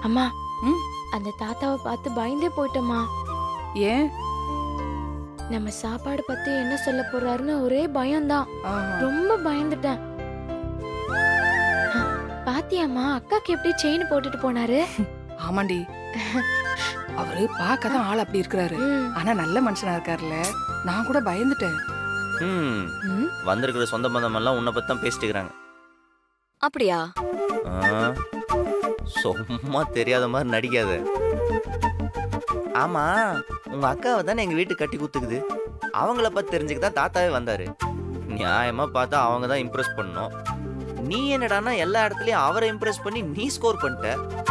அம்மா ம்? அந்த தாத்தாவை பார்த்து பயந்தே போயிட்டோமா ஏன் நம்ம சாப்பாடு பத்தி என்ன சொல்ல போறாருன்னு ஒரே பயம்தான் ஆஹா. ரொம்ப பயந்துட்டேன் அஹ், பாத்தியாம்மா அக்காக்கு எப்படி செயின் போட்டுட்டு போனாரு ஆமாண்டி அவரு பார்க்கதான் ஆள் அப்படி இருக்கிறாரு ம், ஆனா நல்ல மனுஷனா இருக்காருல்ல நான் கூட பயந்துட்டேன் ம் ம், வந்திருக்கிற சொந்த பந்தம் எல்லாம் உன்னை பத்தி தான் பேசிட்டு இருக்கிறாங்க அப்படியா ஆ, சும்மா தெரியாத மாதிரி நடிக்காத ஆமா உங்க அக்காவை தானே எங்க வீட்டுக்கு கட்டி குத்துக்குது அவங்கள பத்தி தெரிஞ்சுக்க தான் தாத்தாவே வந்தாரு நியாயமா பார்த்தா அவங்க தான் இம்ப்ரெஸ் பண்ணணும் நீ என்னடான்னா எல்லா இடத்துலயும் அவரை இம்ப்ரெஸ் பண்ணி நீ ஸ்கோர் பண்ணிட்ட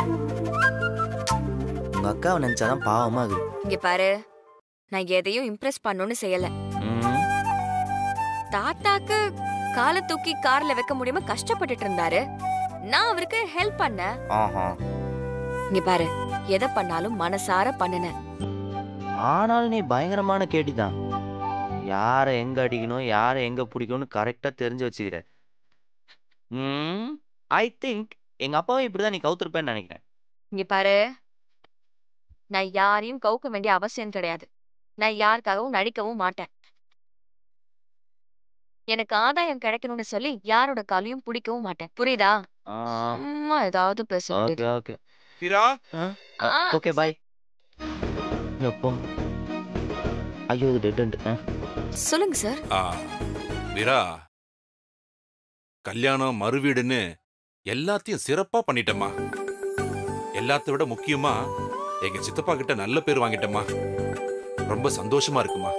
உங்க அக்காவை நினைச்சாதான் பாவமா இருக்குது இங்க பாரு நான் எதையும் இம்ப்ரெஸ் பண்ணணும்னு செய்யல ம், தாத்தாக்கு காலை தூக்கி கார்ல வைக்க முடியாம கஷ்டப்பட்டுட்டு இருந்தாரு நான் அவருக்கு ஹெல்ப் பண்ணேன் ஆஹா இங்க பாரு எதை பண்ணாலும் மனசார பண்ணுனேன் ஆனாலும் நீ பயங்கரமான கேட்டிதான் யாரை எங்க அடிக்கணும் யாரை எங்க பிடிக்கணும்னு கரெக்டா தெரிஞ்சு வச்சுக்கிற ம் ஐ திங்க் எங்க அப்பாவும் இப்படிதான் நீ கவுத்திருப்பேன்னு நினைக்கிறேன் இங்க பாரு நான் யாரையும் கவுக்க வேண்டிய அவசியம் கிடையாது நான் யாருக்காகவும் நடிக்கவும் மாட்டேன் எனக்கு ஆதாயம் கிடைக்கணும்னு சொல்லி யாரோட காலையும் பிடிக்கவும் மாட்டேன் புரியுதா சும்மா ஏதாவது பேசிட்டு ஓகே ஓகே வீரா ஆ, ஓகே பாய் எப்போ ஐயோ இது டெட் சொல்லுங்க சார் ஆ, வீரா கல்யாணம் மறுவீடுன்னு எல்லாத்தையும் சிறப்பா பண்ணிட்டேம்மா எல்லாத்த விட முக்கியமா எங்க சித்தப்பா கிட்ட நல்ல பேர் வாங்கிட்டேம்மா ரொம்ப சந்தோஷமா இருக்குமா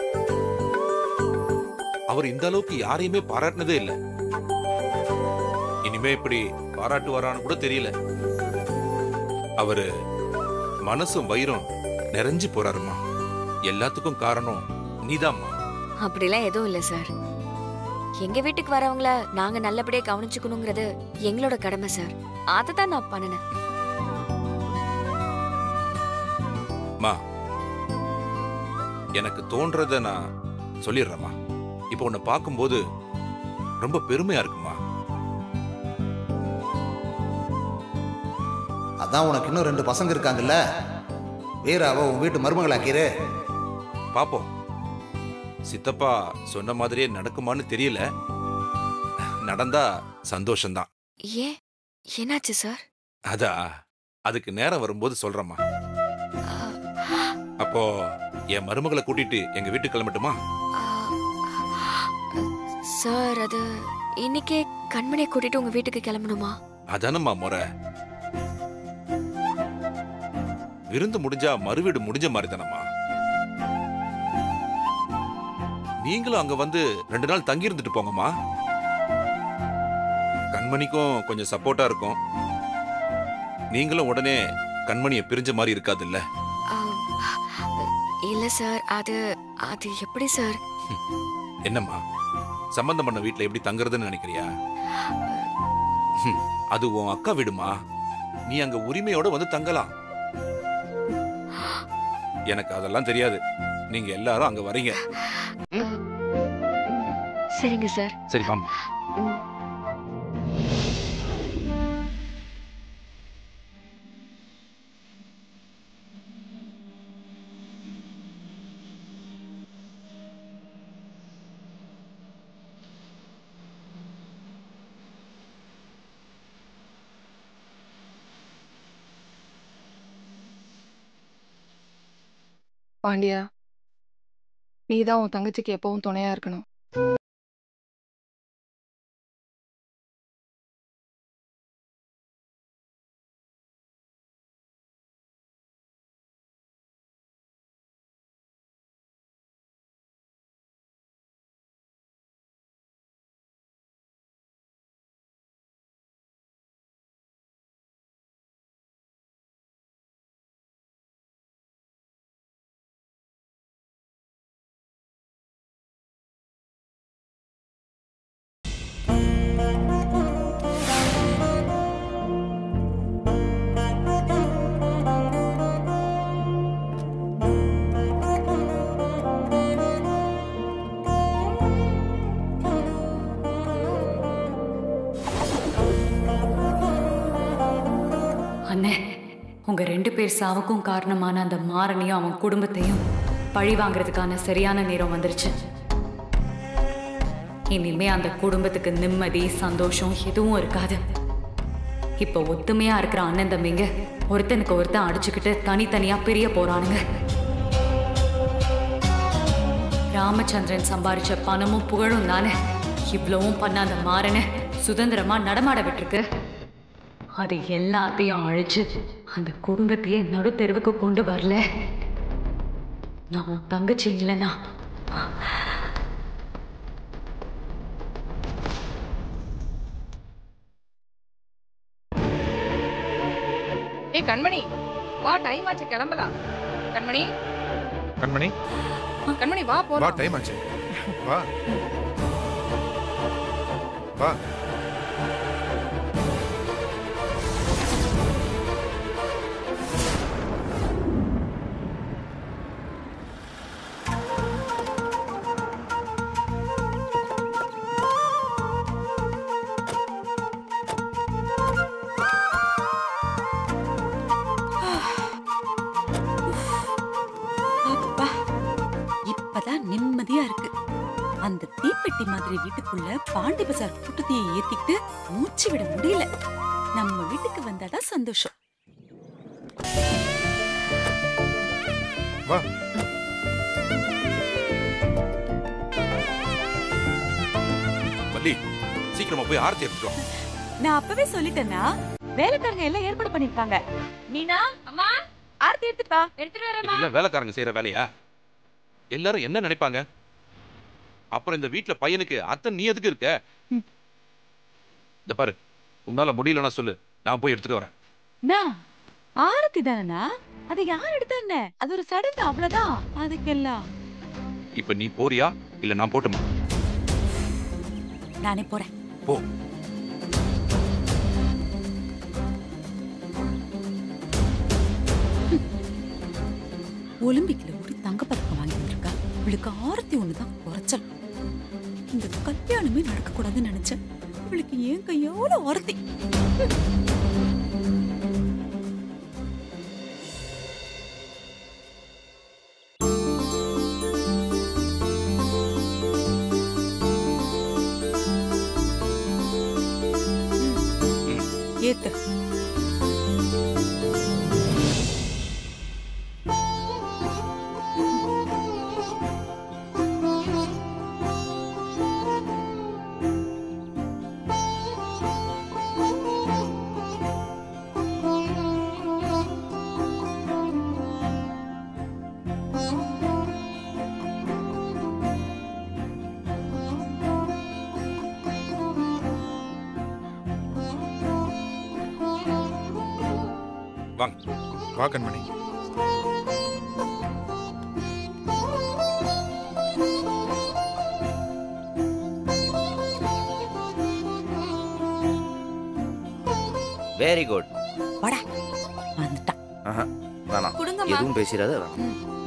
அவர் இந்த அளவுக்கு யாரையுமே பாராட்டினதே இல்ல இனிமே இப்படி பாராட்டுவாரான்னு கூட தெரியல அவரு மனசும் வயிறும் நிறைஞ்சு போறாருமா எல்லாத்துக்கும் காரணம் நீதாம்மா அப்படிலாம் எதுவும் இல்ல சார் எங்க வீட்டுக்கு வரவங்கள நாங்க நல்லபடியா கவனிச்சுக்கணுங்கிறது எங்களோட கடமை சார் அதை தான் நான் பண்ணினேன் மா எனக்கு தோன்றத நான் சொல்லிடுறேம்மா இப்போ உன்னை பார்க்கும்போது ரொம்ப பெருமையா இருக்குமா அதான் உனக்கு இன்னும் ரெண்டு பசங்க இருக்காங்கல்ல வீராவை உன் வீட்டு மருமகளாக்கிரு பாப்போம் சித்தப்பா சொன்ன மாதிரியே நடக்குமான்னு தெரியல நடந்தா சந்தோஷம்தான் ஏன் என்னாச்சு சார் அதா அதுக்கு நேரம் வரும்போது சொல்றேம்மா ஆ, அப்போ என் மருமகளை கூட்டிட்டு எங்க வீட்டுக்கு கிளம்பட்டுமா ஆ, சார் அது இன்னைக்கே கண்மணியை கூட்டிட்டு உங்க வீட்டுக்கு கிளம்பணுமா அதானம்மா முறை விருந்து முடிஞ்சா மறுவீடு முடிஞ்ச மாதிரி தானம்மா நீங்களும் அங்க வந்து ரெண்டு நாள் தங்கி இருந்துட்டு போங்கம்மா கண்மணிக்கும் கொஞ்சம் சப்போர்ட்டா இருக்கும் நீங்களும் உடனே கண்மணியை பிரிஞ்ச மாதிரி இருக்காதுல்ல ஆ, இல்ல சார் அது அது எப்படி சார் என்னம்மா சம்பந்தம் பண்ண வீட்ல எப்படி தங்குறதுன்னு நினைக்கிறியா ஹம், அது உன் அக்கா வீடுமா நீ அங்க உரிமையோட வந்து தங்கலாம் எனக்கு அதெல்லாம் தெரியாது நீங்க எல்லாரும் அங்க வரீங்க சரிங்க சார் சரி வாமா ம். பாண்டியா நீதான் உன் தங்கச்சிக்கு எப்பவும் துணையா இருக்கணும் பேர் சாவுக்கும் காரணமான அந்த மாறனையும் அவன் குடும்பத்தையும் பழி வாங்குறதுக்கான சரியான நேரம் வந்துருச்சு இனிமே அந்த குடும்பத்துக்கு நிம்மதி சந்தோஷம் எதுவும் இருக்காது இப்போ ஒத்துமையா இருக்கிற அண்ணன் தம்பிங்க ஒருத்தனுக்கு ஒருத்தன் அடிச்சுக்கிட்டு தனித்தனியா பிரிய போறானுங்க ராமச்சந்திரன் சம்பாரிச்ச பணமும் புகழும் தானே இவ்வளவும் பண்ண அந்த மாறனை சுதந்திரமா நடமாட விட்டுருக்கு அது எல்லாத்தையும் அழிச்சு அந்த குடும்பத்தையே நடு தெருவுக்கு கொண்டு வரல நான் உன் தங்கச்சி இல்லைனா ஏய் கண்மணி வா டைம் ஆச்சு கிளம்பலாம் கண்மணி கண்மணி கண்மணி வா வா போலாம் டைம் ஆச்சு வா வா அப்பா இப்பதான் நிம்மதியா இருக்கு அந்த தீப்பெட்டி மாதிரி வீட்டுக்குள்ள பாண்டி பசார் கூட்டத்தையே ஏத்திக்கிட்டு மூச்சு விட முடியல நம்ம வீட்டுக்கு வந்தாதான் சந்தோஷம் வா வள்ளி சீக்கிரமா போய் ஆர்த்தி எடுத்துக்கோ நான் அப்பவே சொல்லிட்டேன்னா வேலைக்காரங்க எல்லாம் ஏற்பாடு பண்ணிருக்காங்க மீனா அம்மா ஆர்த்தி எடுத்துட்டு வா எடுத்துட்டு வரேன் இல்ல வேலைக்காரங்க செய்யற வேலையா எல்லாரும் என்ன நினைப்பாங்க அப்புறம் இந்த வீட்ல பையனுக்கு அத்தை நீ எதுக்கு இருக்க ம். இந்த பாரு உன்னால முடியலன்னா சொல்லு நான் போய் எடுத்துட்டு வரேன் நான் ஆரத்தி தானேண்ணா அது யார் எடுத்தா என்ன அது ஒரு சடங்கு அவ்வளவுதான் அதுக்கெல்லாம் இப்ப நீ போறியா இல்ல நான் போட்டுமா நானே போறேன் போ ஒலிம்பிக்ல ஒரு தங்க பதக்கம் வாங்கி வந்திருக்கா இவளுக்கு ஆரத்தி ஒண்ணுதான் குறைச்சல் இந்த கல்யாணமே நடக்க கூடாதுன்னு நினைச்சேன் இவளுக்கு ஏன் கையோட ஆரத்தி ஏத்து வாங்க வா கண்மணி வெரி குட் வாடா வந்துட்டான் வேணாம் கொடுங்கம்மா எதுவும் பேசிடாத வேணாம்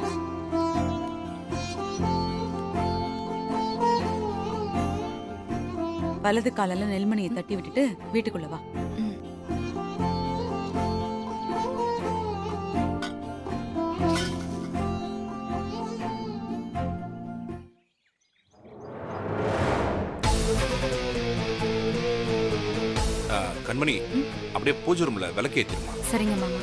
வலது காலால நெல்மணியை தட்டி விட்டுட்டு வீட்டுக்குள்ள வா ஆ, கண்மணி அப்படியே பூஜை ரூம்ல விளக்கு ஏத்திருமா சரிங்க மாமா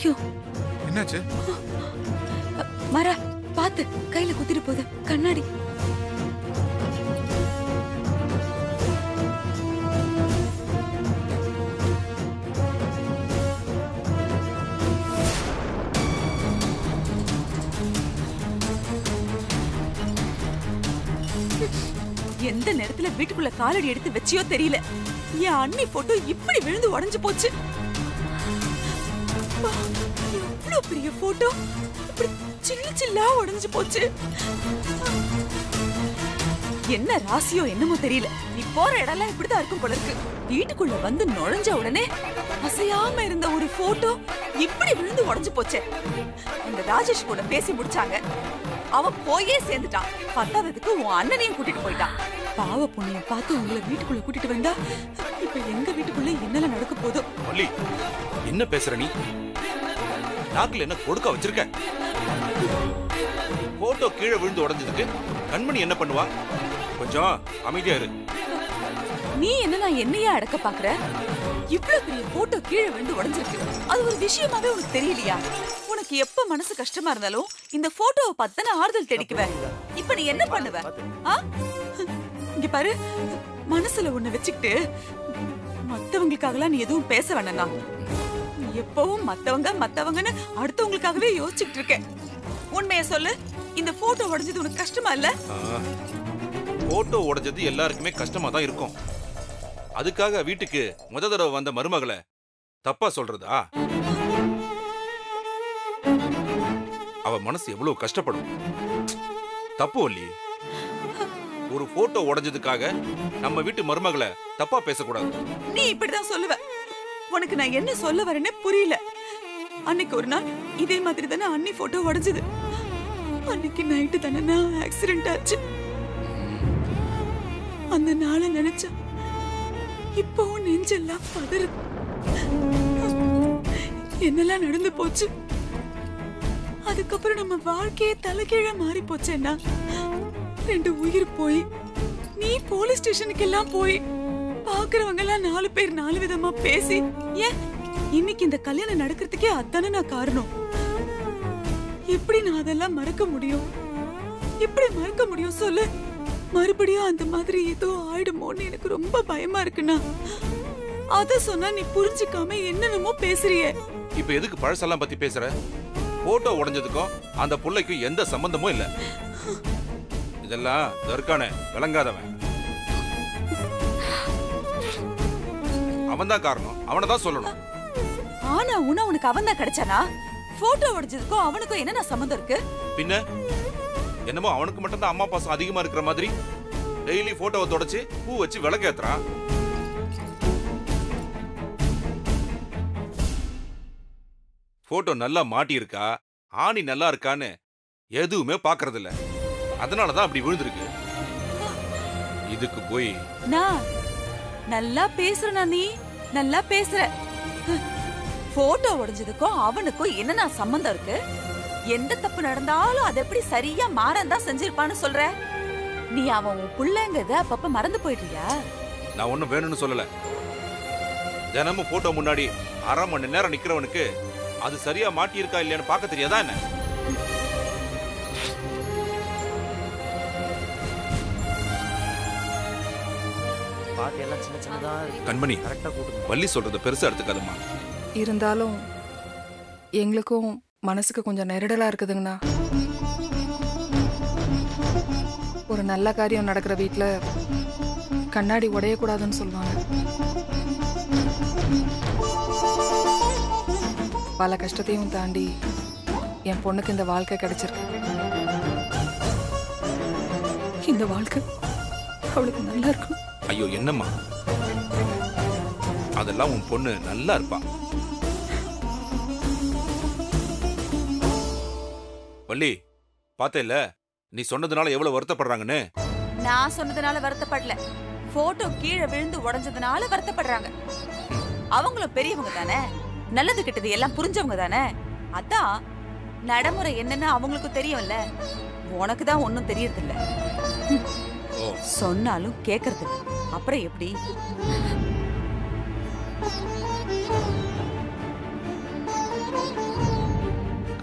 ஐயோ என்னாச்சு மரா பாத்து கையில குத்திட்டு போகுது கண்ணாடி எந்த நேரத்துல வீட்டுக்குள்ள காலடி எடுத்து வச்சியோ தெரியல என் அண்ணி போட்டோ இப்படி விழுந்து உடைஞ்சு போச்சு அப்பா, எவ்வளவு பெரிய போட்டோ இப்படி சில்லு சில்லா உடைஞ்சு போச்சு என்ன ராசியோ என்னமோ தெரியல நீ போற இடம்லாம் இப்படிதான் இருக்கும் போல இருக்கு வீட்டுக்குள்ள வந்து நுழைஞ்ச உடனே அசையாம இருந்த ஒரு போட்டோ இப்படி விழுந்து உடைஞ்சு போச்சே அந்த ராஜேஷ் கூட பேசி முடிச்சாங்க அவன் போயே சேர்ந்துட்டான் பத்தாததுக்கு உன் அண்ணனையும் கூட்டிட்டு போயிட்டான் பாவ புண்ணியம் பார்த்து உங்களை வீட்டுக்குள்ள கூட்டிட்டு வந்தா இப்ப எங்க வீட்டுக்குள்ள என்னெல்லாம் நடக்க போதோ வள்ளி என்ன பேசுற நீ நாக்குல என்ன கொடுக்க வச்சிருக்க போட்டோ கீழே விழுந்து உடைஞ்சதுக்கு கண்மணி என்ன பண்ணுவா கொஞ்சம் அமைதியா இரு நீ என்ன நான் என்னையா அடக்க பாக்குற இவ்ளோ பெரிய போட்டோ கீழே விழுந்து உடைஞ்சிருக்கு அது ஒரு விஷயமாவே உனக்கு தெரியலையா உனக்கு எப்ப மனசு கஷ்டமா இருந்தாலும் இந்த போட்டோவை பார்த்து தானே ஆறுதல் தேடிக்குவேன் இப்ப நீ என்ன பண்ணுவ ஆ? இங்க பாரு மனசுல ஒண்ணு வச்சுக்கிட்டு மத்தவங்களுக்காகலாம் நீ எதுவும் பேச வேணாம் நீ எப்பவும் மத்தவங்க மத்தவங்கன்னு அடுத்தவங்களுக்காகவே யோசிச்சுட்டு இருக்க உண்மையை சொல்லு இந்த போட்டோ உடைஞ்சது உனக்கு கஷ்டமா இல்ல போட்டோ உடைஞ்சது எல்லாருக்குமே கஷ்டமா தான் இருக்கும் அதுக்காக வீட்டுக்கு முத தடவை வந்த மருமகளை தப்பா சொல்றதா அவ மனசு எவ்வளவு கஷ்டப்படும் தப்பு வள்ளி ஒரு போட்டோ உடைஞ்சதுக்காக நம்ம வீட்டு மருமகளை தப்பா பேசக்கூடாது நீ இப்படிதான் சொல்லுவ உனக்கு நான் என்ன சொல்ல வரேனே புரியல அன்னைக்கு ஒரு நாள் இதே மாதிரி தானே அன்னி போட்டோ உடைஞ்சது அன்னைக்கு நைட்டு தானே நான் ஆக்சிடென்ட் ஆச்சு அந்த நாளை நினைச்சா இப்பவும் நெஞ்செல்லாம் பதறுது என்னெல்லாம் நடந்து போச்சு அதுக்கப்புறம் நம்ம வாழ்க்கையே தலைகீழ மாறி போச்சேன்னா ரெண்டு உயிர் போய் நீ போலீஸ் ஸ்டேஷனுக்கு எல்லாம் போய் பாக்குறவங்க எல்லாம் நாலு பேர் நாலு விதமா பேசி ஏன் இன்னைக்கு இந்த கல்யாணம் நடக்கிறதுக்கே அதானே நான் காரணம் எப்படி நான் அதெல்லாம் மறக்க முடியும் எப்படி மறக்க முடியும் சொல்லு மறுபடியும் அந்த மாதிரி ஏதோ ஆயிடுமோன்னு எனக்கு ரொம்ப பயமா இருக்குண்ணா அத சொன்னா நீ புரிஞ்சுக்காம என்னென்னமோ பேசுறியே இப்ப எதுக்கு பழசெல்லாம் பத்தி பேசுற போட்டோ உடைஞ்சதுக்கும் அந்த புள்ளைக்கும் எந்த சம்பந்தமும் இல்ல இதெல்லாம் தர்கான விளங்காதவன் அவன்தான் காரணம் அவனை தான் சொல்லணும் ஆனா உன உனக்கு அவன் தான் கிடைச்சானா போட்டோ உடைஞ்சதுக்கும் அவனுக்கும் என்னென்ன சம்மந்தம் இருக்கு பின்ன என்னமோ அவனுக்கு மட்டும்தான் அம்மா பாசம் அதிகமா இருக்கிற மாதிரி டெய்லி போட்டோவை தொடச்சு பூ வச்சு விளக்கேத்துறான் போட்டோ நல்லா மாட்டி இருக்கா ஆணி நல்லா இருக்கான்னு எதுவுமே பாக்குறது இல்ல அதனாலதான் அப்படி விழுந்திருக்கு இதுக்கு போய் நான் நல்லா பேசுறனா நீ நல்லா பேசுற போட்டோ உடைஞ்சதுக்கும் அவனுக்கும் என்னென்ன சம்பந்தம் இருக்கு எந்த தப்பு நடந்தாலும் அது எப்படி சரியா மாறன் தான் செஞ்சிருப்பான்னு சொல்ற நீ அவன் உன் புள்ளங்கிறத அப்பப்ப மறந்து போயிடுறியா நான் ஒண்ணும் வேணும்னு சொல்லல தினமும் போட்டோ முன்னாடி அரை மணி நேரம் நிக்கிறவனுக்கு அது சரியா மாட்டி இருக்கா இல்லையான்னு பார்க்க தெரியாதா என்ன பாட்டு எல்லாம் சின்ன சின்னதா கண்மணி கரெக்டா கூட்டுங்க வள்ளி சொல்றத பெருசா எடுத்துக்காதம்மா இருந்தாலும் எங்களுக்கும் மனசுக்கு கொஞ்சம் நெருடலா இருக்குதுங்கண்ணா ஒரு நல்ல காரியம் நடக்கிற வீட்ல கண்ணாடி உடையக்கூடாதுன்னு சொல்லுவாங்க பல கஷ்டத்தையும் தாண்டி என் பொண்ணுக்கு இந்த வாழ்க்கை கிடைச்சிருக்கு இந்த வாழ்க்கை அவளுக்கு நல்லா இருக்கும் ஐயோ என்னம்மா அதெல்லாம் உன் பொண்ணு நல்லா இருப்பா வள்ளி பார்த்தேல்ல நீ சொன்னதுனால எவ்வளவு வருத்தப்படுறாங்கன்னு நான் சொன்னதுனால வருத்தப்படல போட்டோ கீழே விழுந்து உடைஞ்சதுனால வருத்தப்படுறாங்க அவங்களும் பெரியவங்க தானே நல்லது கெட்டது எல்லாம் புரிஞ்சவங்க தானே அதான் நடைமுறை என்னன்னு அவங்களுக்கு தெரியும்ல உனக்கு தான் ஒன்னும் தெரியறதில்ல ஓ சொன்னாலும் கேக்குறது இல்ல. அப்புறம் எப்படி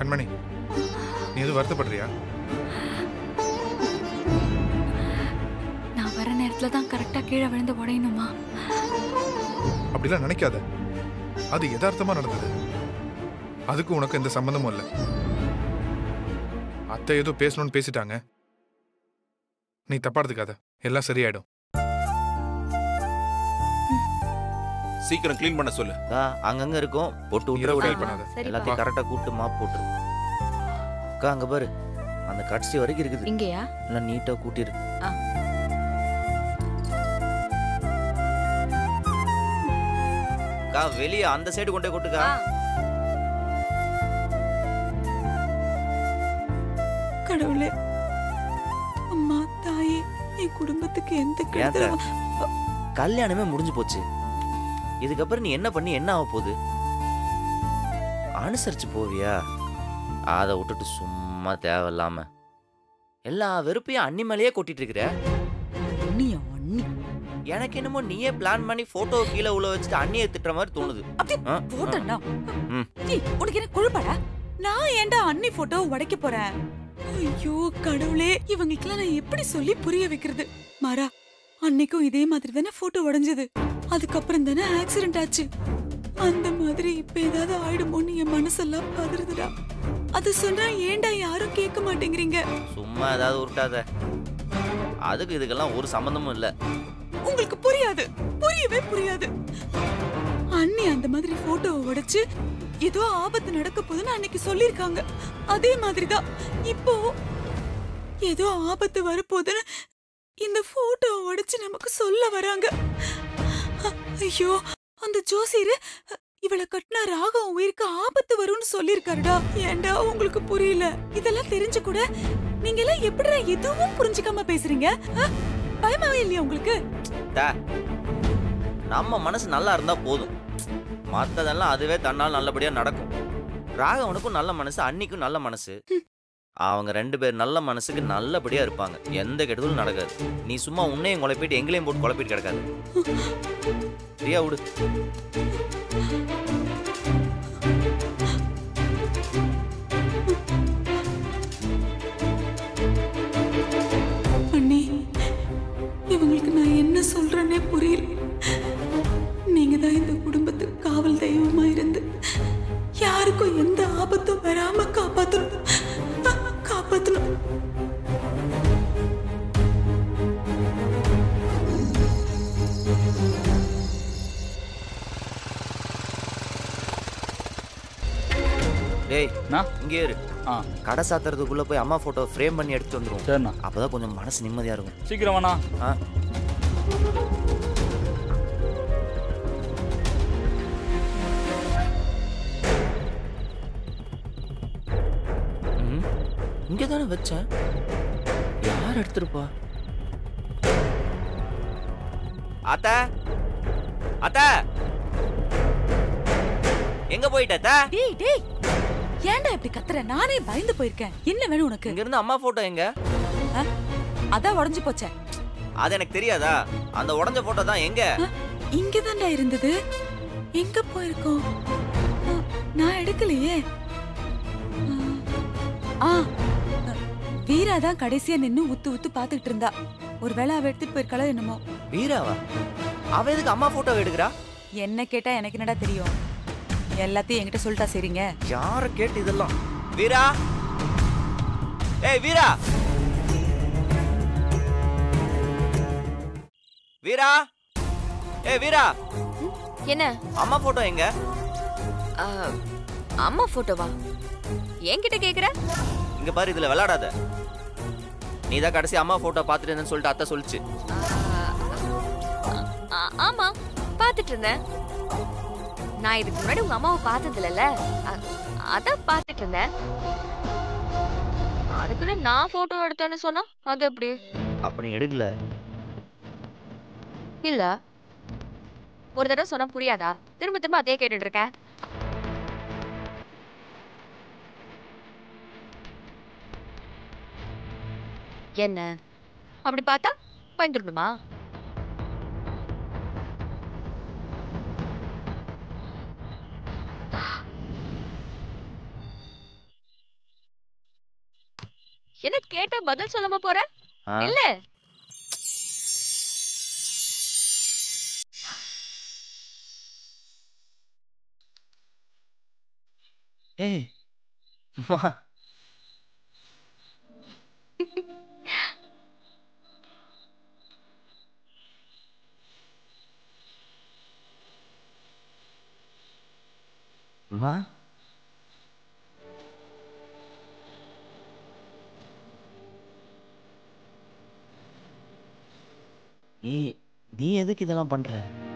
கண்மணி நீ எதுவும் வருத்தப்படுறியா நான் வர நேரத்துல தான் கரெக்டா கீழே விழுந்து உடையணுமா அப்படிலாம் நினைக்காத அது யதார்த்தமா நடந்தது அதுக்கு உனக்கு எந்த சம்மந்தமும் இல்லை அத்தை ஏதோ பேசணும்னு பேசிட்டாங்க நீ தப்பா எடுத்துக்காத எல்லாம் சரியாயிடும் சீக்கிரம் க்ளீன் பண்ண சொல்லு அக்கா அங்கங்க இருக்கும் போட்டு இரவு விட்டுற டீல் பண்ணாத சரிப்பா எல்லாத்தையும் கரெக்டா கூப்பிட்டு மாப் போட்டுரு அக்கா அங்க பாரு அந்த கடைசி வரைக்கும் இருக்குது இங்கயா எல்லாம் நீட்டா கூட்டிரு ஆ. அக்கா வெளிய அந்த சைடு கொண்டே கொட்டுக்கா கடவுளே அம்மா தாயே என் குடும்பத்துக்கு எந்த ஏங்க? கெடுதலும் கல்யாணமே முடிஞ்சு போச்சு இதுக்கப்புறம் நீ என்ன பண்ணி என்ன ஆக போகுது அனுசரிச்சு போவியா அதை விட்டுட்டு சும்மா தேவையில்லாம எல்லா வெறுப்பையும் அண்ணி மேலேயே கொட்டிட்டு இருக்கிற அண்ணியா அண்ணி எனக்கு என்னமோ நீயே பிளான் பண்ணி போட்டோ கீழே உள்ள வச்சுட்டு அண்ணியை திட்டுற மாதிரி தோணுது அப்படியே ஆ, போட்டா ம். உனக்கு என்ன கொழுப்பாடா நான் ஏன்டா அண்ணி போட்டோ உடைக்க போறேன் ஐயோ கடவுளே இவங்களுக்கெல்லாம் நான் எப்படி சொல்லி புரிய வைக்கிறது மாறா அன்னைக்கும் இதே மாதிரி தானே போட்டோ உடைஞ்சது அதுக்கப்புறம் தானே ஆக்சிடென்ட் ஆச்சு அந்த மாதிரி இப்ப ஏதாவது ஆயிடுமோன்னு என் மனசெல்லாம் பதறுதுடா அது சொன்னா ஏன்டா யாரும் கேட்க மாட்டேங்கிறீங்க சும்மா ஏதாவது உருட்டாத அதுக்கு இதுக்கெல்லாம் ஒரு சம்மந்தமும் இல்ல உங்களுக்கு புரியாது புரியவே புரியாது அண்ணி அந்த மாதிரி போட்டோவை உடைச்சு ஏதோ ஆபத்து நடக்க போகுதுன்னு அன்னைக்கு சொல்லிருக்காங்க அதே மாதிரிதான் இப்போ ஏதோ ஆபத்து வரப்போகுதுன்னு இந்த போட்டோவை உடைச்சு நமக்கு சொல்ல வராங்க அ- ஐயோ அந்த ஜோசியரு இவளை கட்டினா ராகம் உயிருக்கு ஆபத்து வரும்னு சொல்லிருக்காருடா ஏன்டா உங்களுக்கு புரியல இதெல்லாம் தெரிஞ்சு கூட நீங்க எல்லாம் எப்படிடா எதுவும் புரிஞ்சுக்காம பேசுறீங்க அ? பயமாவே இல்லையா உங்களுக்கு தா, நம்ம மனசு நல்லா இருந்தா போதும் மத்ததெல்லாம் அதுவே தன்னால் நல்லபடியா நடக்கும் ராகவனுக்கும் நல்ல மனசு அன்னிக்கும் நல்ல மனசு அவங்க ரெண்டு பேர் நல்ல மனசுக்கு நல்லபடியா இருப்பாங்க எந்த கெடுதலும் நடக்காது நீ சும்மா உன்னையும் குழப்பிட்டு எங்களையும் போட்டு குழப்பிட்டு கிடக்காது சரியா விடு அண்ணி இவங்களுக்கு நான் என்ன சொல்றேனே புரியல நீங்க தான் இந்த குடும்பத்துக்கு காவல் தெய்வமா இருந்து யாருக்கும் எந்த ஆபத்தும் வராம காப்பாத்தணும் அ, காப்பாத்தணும் டேய் அண்ணா. இங்கே இரு ஆ. கடை சாத்துறதுக்குள்ள போய் அம்மா போட்டோ ஃப்ரேம் பண்ணி எடுத்துட்டு வந்துருவோம் சரிண்ணா அப்பதான் கொஞ்சம் மனசு நிம்மதியா இருக்கும் சீக்கிரம் வேணா ஆ ம், இங்க தானே வச்சேன் யார் எடுத்திருப்பா அத்த அத்த எங்க போயிட்ட அத்த டேய் டேய் ஏன்டா இப்படி கத்துற நானே பயந்து போயிருக்கேன் என்ன வேணும் உனக்கு இங்க இருந்து அம்மா போட்டோ எங்க அதான் உடைஞ்சு போச்சே அது எனக்கு தெரியாதா அந்த உடஞ்ச போட்டோ தான் எங்க இங்கதான்டா இருந்தது எங்க போயிருக்கோம் அ, நான் எடுக்கலையே ஆ அ, வீரா தான் கடைசியா நின்னு உத்து உத்து பாத்துக்கிட்டு இருந்தா ஒருவேளை அவ எடுத்துட்டு போயிருக்காளோ என்னமோ வீராவா அவ எதுக்கு அம்மா போட்டோ எடுக்கிறா என்ன கேட்டா எனக்கு என்னடா தெரியும் எல்லாத்தையும் என்கிட்ட சொல்லிட்டா சரிங்க யார கேட்டு இதெல்லாம் வீரா ஏய் வீரா வீரா ஏய் வீரா என்ன அம்மா போட்டோ எங்க ஆ, அம்மா போட்டோவா என்கிட்ட கேக்குற இங்க பாரு இதுல விளையாடாத நீ தான் கடைசி அம்மா போட்டோ பார்த்துட்டு இருந்தேன்னு சொல்லிட்டு அத்தை சொல்லுச்சு ஆ, ஆமா பாத்துட்டு இருந்தேன் நான் இதுக்கு முன்னாடி உங்க அம்மாவை பார்த்தது இல்லைல்ல அ- அதான் பாத்துட்டு இருந்தேன் அதுக்குள்ள நான் போட்டோ எடுத்தேன்னு சொன்னா அது எப்படி அப்ப நீ எடுக்கல இல்ல ஒரு தடவை சொன்னா புரியாதா திரும்ப திரும்ப அதே கேட்டுட்டு இருக்க என்ன அப்படி பார்த்தா பயந்துடணுமா என்ன கேட்டா பதில் சொல்லாம போற ஆ? இல்ல ஏய் அம்மா. அம்மா ஏய் நீ எதுக்கு இதெல்லாம் பண்ற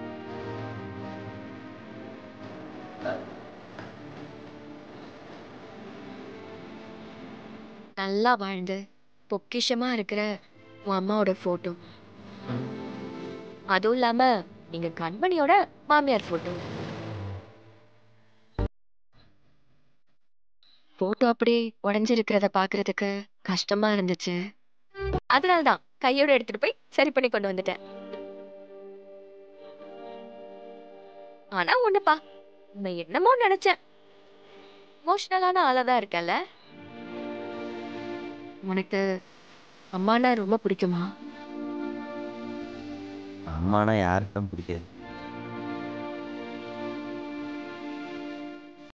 நல்லா வாழ்ந்து பொக்கிஷமா இருக்கிற உன் அம்மாவோட போட்டோ அதுவும் இல்லாம நீங்க கண்மணியோட மாமியார் போட்டோ போட்டோ அப்படியே உடைஞ்சிருக்கிறத பாக்குறதுக்கு கஷ்டமா இருந்துச்சு அதனாலதான் கையோட எடுத்துட்டு போய் சரி பண்ணி கொண்டு வந்துட்டேன் ஆனா ஒண்ணுப்பா நான் என்னமோ நினைச்சேன் எமோஷனலான ஆளாதான் இருக்கல உனக்கு அம்மானா ரொம்ப பிடிக்குமா அம்மானா யாருக்கும் பிடிக்காது